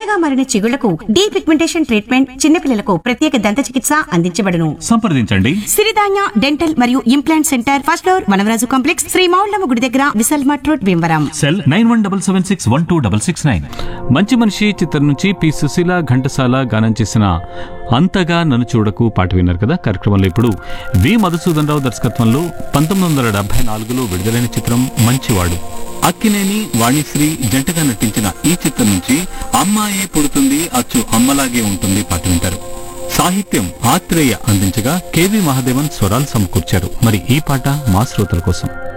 నల్లగా మారిన చిగుళ్లకు D pigmentation treatment చిన్నపిల్లలకు ప్రత్యేక దంత చికిత్స అందించబడును సంప్రదించండి సిరిధాన్య డెంటల్ మరియు implant centre first floor Vanavaraju complex Shri Moullamma గుడి దగ్గర Vishal mart road Bhimavaram cell nine one double seven six one two double six nine మంచి మనిషి చిత్రం నుంచి పి సుశీల ఘంటసాల గానం చేసిన అంతగా నన్ను చూడకు పాట విన్నారు కదా కార్యక్రమంలో ఇప్పుడు వి మధుసూదన్ రావు దర్శకత్వంలో పంతొమ్మిది వందల డెబ్బై నాలుగులో విడుదలైన చిత్రం మంచివాడు అక్కినేని వాణిశ్రీ జంటగా నటించిన ఈ చిత్రం నుంచి అమ్మాయి పుడుతుంది అచ్చు అమ్మలాగే ఉంటుంది పాట వింటారు సాహిత్యం ఆత్రేయ అందించగా కేవి మహాదేవన్ స్వరాలు సమకూర్చారు మరి ఈ పాట మా శ్రోతల కోసం